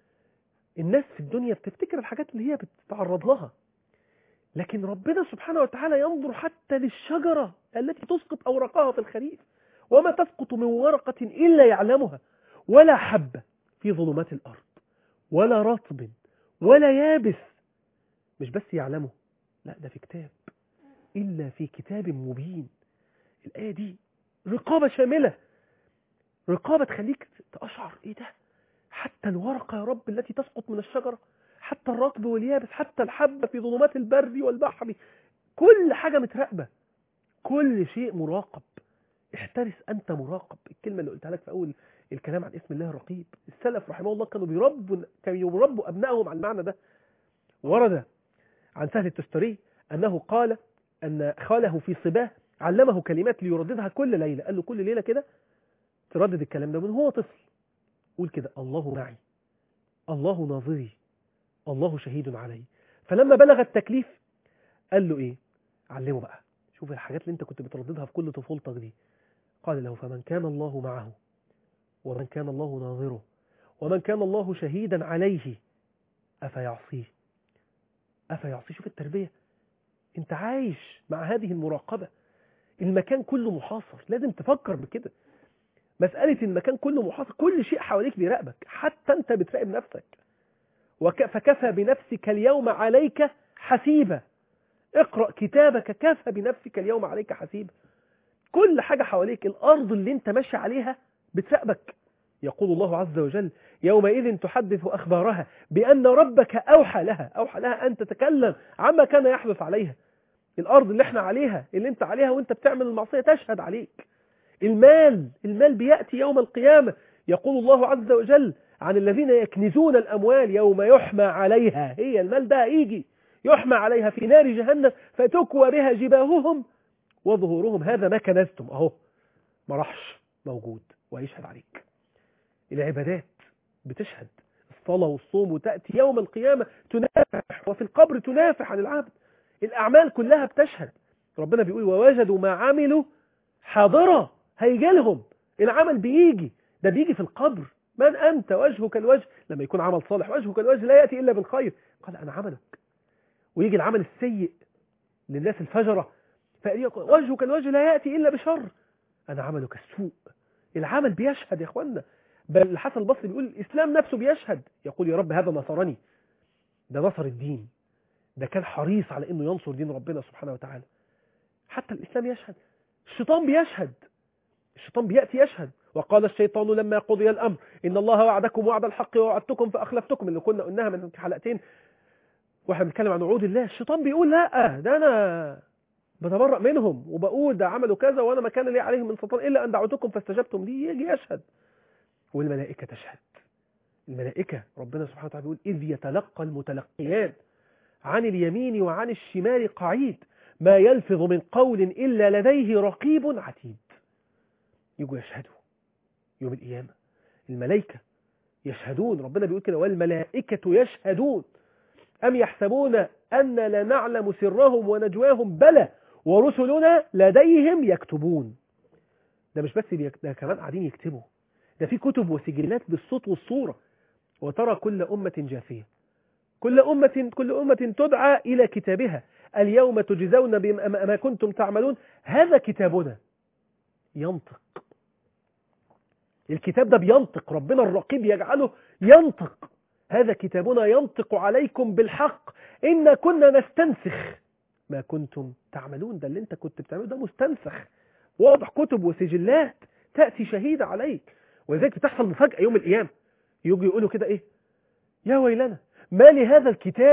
الناس في الدنيا بتفتكر الحاجات اللي هي بتتعرض لها لكن ربنا سبحانه وتعالى ينظر حتى للشجرة التي تسقط أوراقها في الخريف وما تسقط من ورقة إلا يعلمها ولا حبة في ظلمات الأرض ولا رطب ولا يابس مش بس يعلمه لا ده في كتاب إلا في كتاب مبين الآية دي رقابة شاملة رقابة تخليك تأشعر إيه ده حتى الورقة يا رب التي تسقط من الشجرة حتى الرطب واليابس حتى الحبة في ظلمات البر والبحر كل حاجة متراقبة كل شيء مراقب احترس أنت مراقب الكلمة اللي قلتها لك في أول الكلام عن اسم الله الرقيب السلف رحمه الله كانوا بيربوا كانوا يربوا أبنائهم على المعنى ده ورد عن سهل التستري أنه قال أن خاله في صباه علمه كلمات ليرددها كل ليلة قال له كل ليلة كده تردد الكلام ده من هو طفل قول كده الله معي الله ناظري الله شهيد علي فلما بلغ التكليف قال له ايه علمه بقى شوف الحاجات اللي انت كنت بترددها في كل طفولتك دي قال له فمن كان الله معه ومن كان الله ناظره ومن كان الله شهيدا عليه أفيعصيه أفيعصيه شوف التربية انت عايش مع هذه المراقبة المكان كله محاصر لازم تفكر بكده مسألة المكان كله محاصر كل شيء حواليك بيراقبك حتى انت بتراقب نفسك وك فكفى بنفسك اليوم عليك حسيبا اقرأ كتابك كفى بنفسك اليوم عليك حسيبا كل حاجة حواليك الأرض اللي انت ماشي عليها بتراقبك يقول الله عز وجل يومئذ تحدث أخبارها بأن ربك أوحى لها أوحى لها أن تتكلم عما كان يحدث عليها الأرض اللي احنا عليها اللي انت عليها وانت بتعمل المعصية تشهد عليك المال المال بيأتي يوم القيامة يقول الله عز وجل عن الذين يكنزون الأموال يوم يحمى عليها هي المال ده يجي يحمى عليها في نار جهنم فتكوى بها جباههم وظهورهم هذا ما كنزتم أهو ما راحش موجود ويشهد عليك العبادات بتشهد الصلاة والصوم وتأتي يوم القيامة تنافح وفي القبر تنافح عن العبد الأعمال كلها بتشهد ربنا بيقول ووجدوا ما عملوا حاضرة هيجي لهم العمل بيجي ده بيجي في القبر من أنت وجهك الوجه لما يكون عمل صالح وجهك الوجه لا يأتي إلا بالخير قال أنا عملك ويجي العمل السيء للناس الفجرة فيقول وجهك الوجه لا يأتي إلا بشر أنا عملك السوء العمل بيشهد يا أخوانا بل الحسن البصري بيقول الإسلام نفسه بيشهد يقول يا رب هذا نصرني ده نصر الدين ده كان حريص على أنه ينصر دين ربنا سبحانه وتعالى حتى الإسلام يشهد الشيطان بيشهد الشيطان بيأتي يشهد وقال الشيطان لما قضي الأمر إن الله وعدكم وعد الحق ووعدتكم فأخلفتكم اللي كنا قلناها من حلقتين واحنا بنتكلم عن وعود الله الشيطان بيقول لا ده أنا بتبرأ منهم وبقول ده عملوا كذا وأنا ما كان لي عليهم من سلطان إلا أن دعوتكم فاستجبتم لي يجي يشهد والملائكة تشهد الملائكة ربنا سبحانه وتعالى بيقول إذ يتلقى المتلقيان عن اليمين وعن الشمال قعيد ما يلفظ من قول إلا لديه رقيب عتيد يجوا يشهدوا يوم القيامة الملائكة يشهدون ربنا بيقول كده والملائكة يشهدون أم يحسبون أن لا نعلم سرهم ونجواهم بلى ورسلنا لديهم يكتبون ده مش بس بيك... ده كمان قاعدين يكتبوا ده في كتب وسجلات بالصوت والصورة وترى كل أمة جاثية كل أمة كل أمة تدعى إلى كتابها اليوم تجزون بما كنتم تعملون هذا كتابنا ينطق الكتاب ده بينطق ربنا الرقيب يجعله ينطق هذا كتابنا ينطق عليكم بالحق إن كنا نستنسخ ما كنتم تعملون ده اللي انت كنت بتعمله ده مستنسخ واضح كتب وسجلات تأتي شهيدة عليك ولذلك بتحصل مفاجأة يوم القيامة يجي يقولوا كده ايه يا ويلنا ما لهذا الكتاب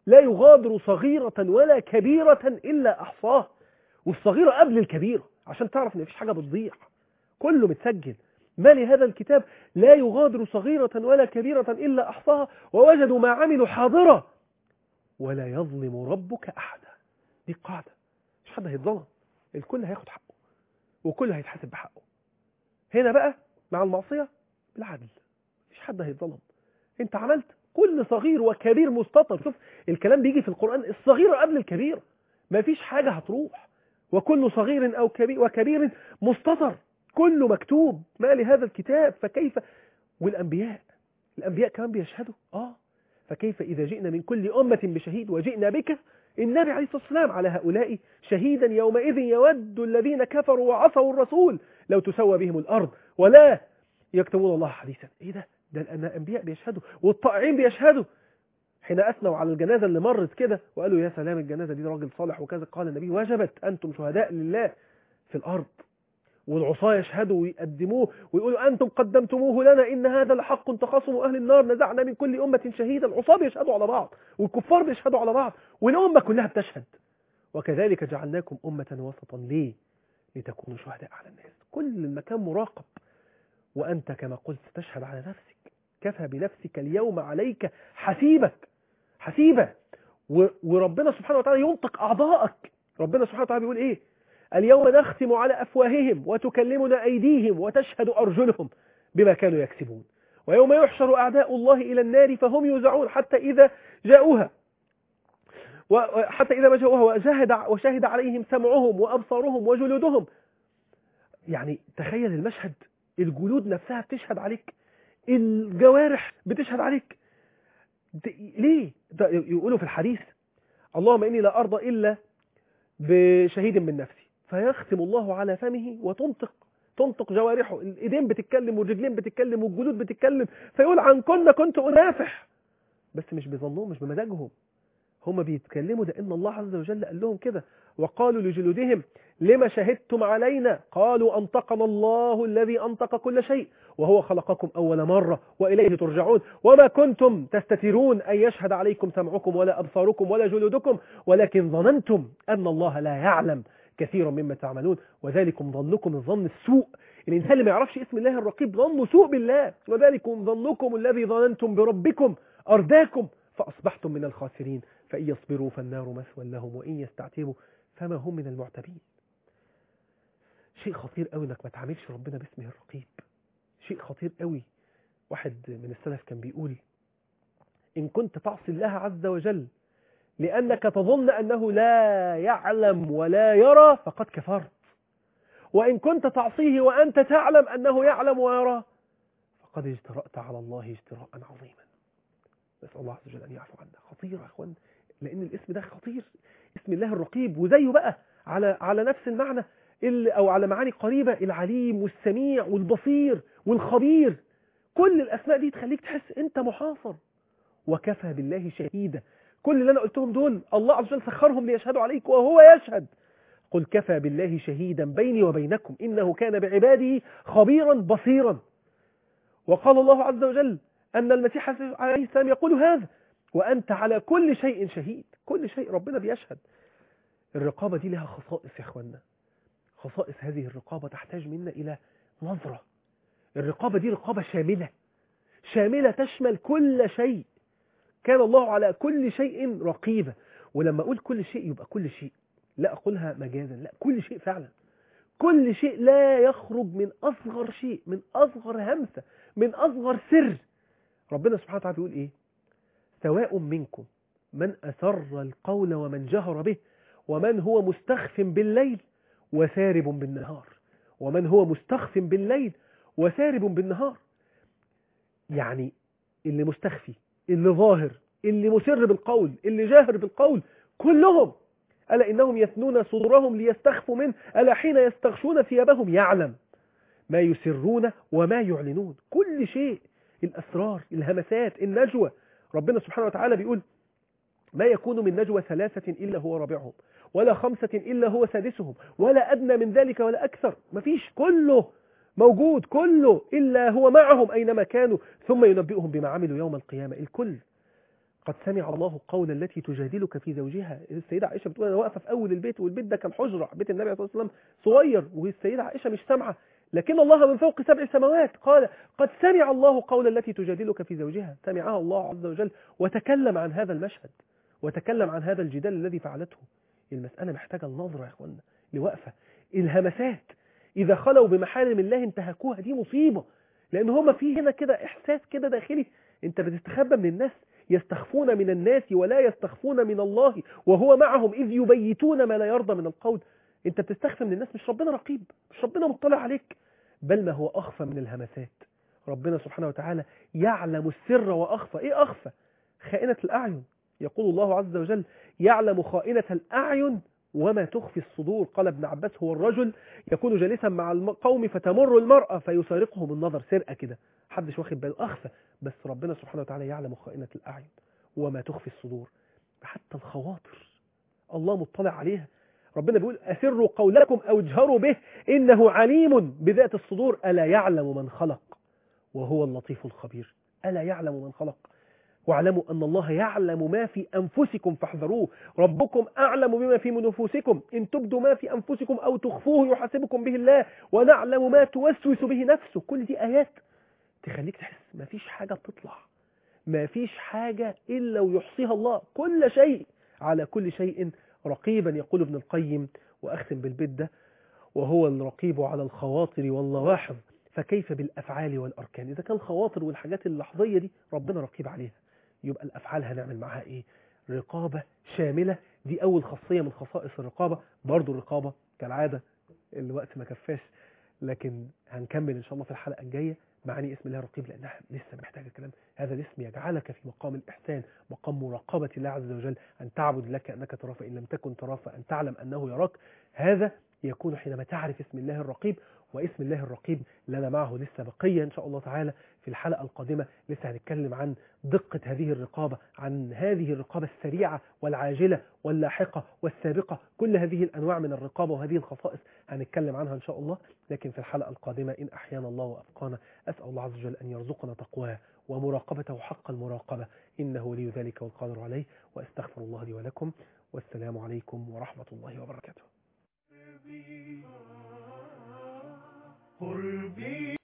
لا يغادر صغيرة ولا كبيرة إلا أحصاها والصغيرة قبل الكبيرة عشان تعرف ان مفيش حاجة بتضيع كله متسجل ما لهذا الكتاب لا يغادر صغيرة ولا كبيرة إلا أحصاها ووجدوا ما عملوا حاضرة ولا يظلم ربك أحدا دي قاعدة مش حد هيتظلم الكل هياخد حقه وكل هيتحاسب بحقه هنا بقى مع المعصية بالعدل مفيش حد هيتظلم انت عملت كل صغير وكبير مستطر شوف الكلام بيجي في القرآن الصغيرة قبل الكبيرة مفيش حاجة هتروح وكل صغير أو كبير وكبير مستطر كله مكتوب ما لهذا الكتاب فكيف والأنبياء الأنبياء كمان بيشهدوا آه فكيف إذا جئنا من كل أمة بشهيد وجئنا بك النبي عليه الصلاة والسلام على هؤلاء شهيدا يومئذ يود الذين كفروا وعصوا الرسول لو تسوى بهم الأرض ولا يكتبون الله حديثا إيه ده ده الأنبياء بيشهدوا والطائعين بيشهدوا حين أثنوا على الجنازة اللي مرت كده وقالوا يا سلام الجنازة دي راجل صالح وكذا قال النبي وجبت أنتم شهداء لله في الأرض والعصاة يشهدوا ويقدموه ويقولوا أنتم قدمتموه لنا إن هذا لحق تخاصم أهل النار نزعنا من كل أمة شهيدا العصاة بيشهدوا على بعض والكفار بيشهدوا على بعض والأمة كلها بتشهد وكذلك جعلناكم أمة وسطا ليه لتكونوا شهداء على الناس كل المكان مراقب وأنت كما قلت تشهد على نفسك كفى بنفسك اليوم عليك حسيبك حسيبة وربنا سبحانه وتعالى ينطق أعضائك ربنا سبحانه وتعالى بيقول إيه اليوم نختم على أفواههم وتكلمنا أيديهم وتشهد أرجلهم بما كانوا يكسبون ويوم يحشر أعداء الله إلى النار فهم يوزعون حتى إذا جاءوها وحتى إذا ما جاءوها وشهد, وشهد عليهم سمعهم وأبصارهم وجلودهم يعني تخيل المشهد الجلود نفسها بتشهد عليك الجوارح بتشهد عليك ليه يقولوا في الحديث اللهم إني لا أرضى إلا بشهيد من نفسي فيختم الله على فمه وتنطق تنطق جوارحه الايدين بتتكلم والرجلين بتتكلم والجلود بتتكلم فيقول عن كنا كنت انافح بس مش بظنهم مش بمزاجهم هم بيتكلموا ده ان الله عز وجل قال لهم كده وقالوا لجلودهم لما شهدتم علينا قالوا انطقنا الله الذي انطق كل شيء وهو خلقكم اول مره واليه ترجعون وما كنتم تستترون ان يشهد عليكم سمعكم ولا ابصاركم ولا جلودكم ولكن ظننتم ان الله لا يعلم كثيرا مما تعملون وذلكم ظنكم الظن السوء الإنسان اللي ما يعرفش اسم الله الرقيب ظنه سوء بالله وذلكم ظنكم الذي ظننتم بربكم أرداكم فأصبحتم من الخاسرين فإن يصبروا فالنار مثوى لهم وإن يستعتبوا فما هم من المعتبين شيء خطير قوي انك ما تعاملش ربنا باسمه الرقيب شيء خطير قوي واحد من السلف كان بيقول إن كنت تعصي الله عز وجل لأنك تظن أنه لا يعلم ولا يرى فقد كفرت وإن كنت تعصيه وأنت تعلم أنه يعلم ويرى فقد اجترأت على الله اجتراء عظيما نسأل الله عز وجل أن يعفو عنا خطير يا أخوان لأن الاسم ده خطير اسم الله الرقيب وزيه بقى على على نفس المعنى أو على معاني قريبة العليم والسميع والبصير والخبير كل الأسماء دي تخليك تحس أنت محاصر وكفى بالله شهيدا كل اللي أنا قلتهم دول الله عز وجل سخرهم ليشهدوا عليك وهو يشهد قل كفى بالله شهيدا بيني وبينكم إنه كان بعباده خبيرا بصيرا وقال الله عز وجل أن المسيح عليه السلام يقول هذا وأنت على كل شيء شهيد كل شيء ربنا بيشهد الرقابة دي لها خصائص يا أخوانا خصائص هذه الرقابة تحتاج منا إلى نظرة الرقابة دي رقابة شاملة شاملة تشمل كل شيء كان الله على كل شيء رقيبا ولما أقول كل شيء يبقى كل شيء لا أقولها مجازا لا كل شيء فعلا كل شيء لا يخرج من أصغر شيء من أصغر همسة من أصغر سر ربنا سبحانه وتعالى بيقول إيه سواء منكم من أسر القول ومن جهر به ومن هو مستخف بالليل وسارب بالنهار ومن هو مستخف بالليل وسارب بالنهار يعني اللي مستخفي اللي ظاهر اللي مسر بالقول اللي جاهر بالقول كلهم ألا إنهم يثنون صدورهم ليستخفوا منه ألا حين يستغشون ثيابهم يعلم ما يسرون وما يعلنون كل شيء الأسرار الهمسات النجوى ربنا سبحانه وتعالى بيقول ما يكون من نجوى ثلاثة إلا هو رابعهم ولا خمسة إلا هو سادسهم ولا أدنى من ذلك ولا أكثر مفيش كله موجود كله إلا هو معهم أينما كانوا ثم ينبئهم بما عملوا يوم القيامة الكل قد سمع الله قول التي تجادلك في زوجها السيدة عائشة بتقول أنا واقفة في أول البيت والبيت ده كان حجرة بيت النبي صلى الله عليه وسلم صغير والسيدة عائشة مش سامعة لكن الله من فوق سبع سماوات قال قد سمع الله قول التي تجادلك في زوجها سمعها الله عز وجل وتكلم عن هذا المشهد وتكلم عن هذا الجدال الذي فعلته المسألة محتاجة النظرة يا أخوانا لوقفة الهمسات إذا خلوا بمحارم الله انتهكوها دي مصيبة لأن هما في هنا كده إحساس كده داخلي أنت بتستخبى من الناس يستخفون من الناس ولا يستخفون من الله وهو معهم إذ يبيتون ما لا يرضى من القول أنت بتستخفى من الناس مش ربنا رقيب مش ربنا مطلع عليك بل ما هو أخفى من الهمسات ربنا سبحانه وتعالى يعلم السر وأخفى إيه أخفى خائنة الأعين يقول الله عز وجل يعلم خائنة الأعين وما تخفي الصدور قال ابن عباس هو الرجل يكون جالسا مع القوم فتمر المرأة فيسارقهم النظر سرقة كده حدش واخد باله أخفى بس ربنا سبحانه وتعالى يعلم خائنة الأعين وما تخفي الصدور حتى الخواطر الله مطلع عليها ربنا بيقول أسروا قولكم أو اجهروا به إنه عليم بذات الصدور ألا يعلم من خلق وهو اللطيف الخبير ألا يعلم من خلق واعلموا أن الله يعلم ما في أنفسكم فاحذروه ربكم أعلم بما في نفوسكم إن تبدوا ما في أنفسكم أو تخفوه يحاسبكم به الله ونعلم ما توسوس به نفسه كل دي آيات تخليك تحس ما فيش حاجة بتطلع ما فيش حاجة إلا ويحصيها الله كل شيء على كل شيء رقيبا يقول ابن القيم وأختم بالبيت ده وهو الرقيب على الخواطر واللواحظ فكيف بالأفعال والأركان إذا كان الخواطر والحاجات اللحظية دي ربنا رقيب عليها يبقى الأفعال هنعمل معها إيه رقابة شاملة دي أول خاصية من خصائص الرقابة برضو الرقابة كالعادة الوقت ما كفاش لكن هنكمل إن شاء الله في الحلقة الجاية معاني اسم الله الرقيب لأنها لسه محتاجة كلام هذا الاسم يجعلك في مقام الإحسان مقام مراقبة الله عز وجل أن تعبد الله كأنك تراه فإن لم تكن تراه فأن تعلم أنه يراك هذا يكون حينما تعرف اسم الله الرقيب واسم الله الرقيب لنا معه لسه بقية إن شاء الله تعالى في الحلقة القادمة لسه هنتكلم عن دقة هذه الرقابة عن هذه الرقابة السريعة والعاجلة واللاحقة والسابقة كل هذه الأنواع من الرقابة وهذه الخصائص هنتكلم عنها إن شاء الله لكن في الحلقة القادمة إن أحيانا الله وأبقانا أسأل الله عز وجل أن يرزقنا تقواه ومراقبته حق المراقبة إنه ولي ذلك والقادر عليه وأستغفر الله لي ولكم والسلام عليكم ورحمة الله وبركاته قربي